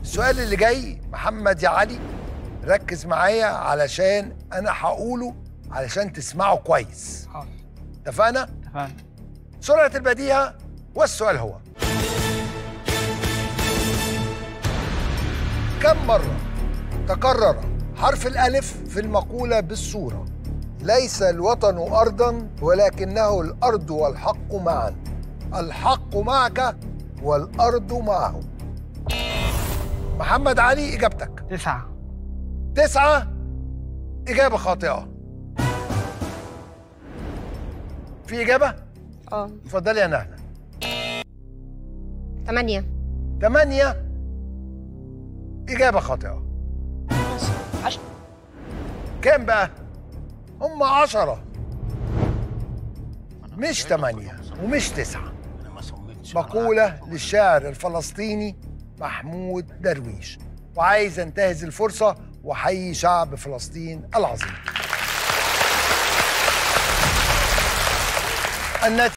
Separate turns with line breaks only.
السؤال اللي جاي محمد يا علي ركز معايا علشان انا هقوله علشان تسمعه كويس
حاضر
اتفقنا
اتفقنا
سرعه البديهه والسؤال هو كم مره تكرر حرف الالف في المقوله بالصوره ليس الوطن ارضا ولكنه الارض والحق معا الحق معك والارض معه محمد علي اجابتك
تسعة
تسعة إجابة خاطئة في إجابة؟
اه
اتفضلي يا نهلة
ثمانية
تمانية إجابة خاطئة
عشرة
كام بقى؟ هم عشرة مش تمانية ومش تسعة مقولة للشاعر الفلسطيني محمود درويش وعايز انتهز الفرصة وحيي شعب فلسطين العظيم النتيجة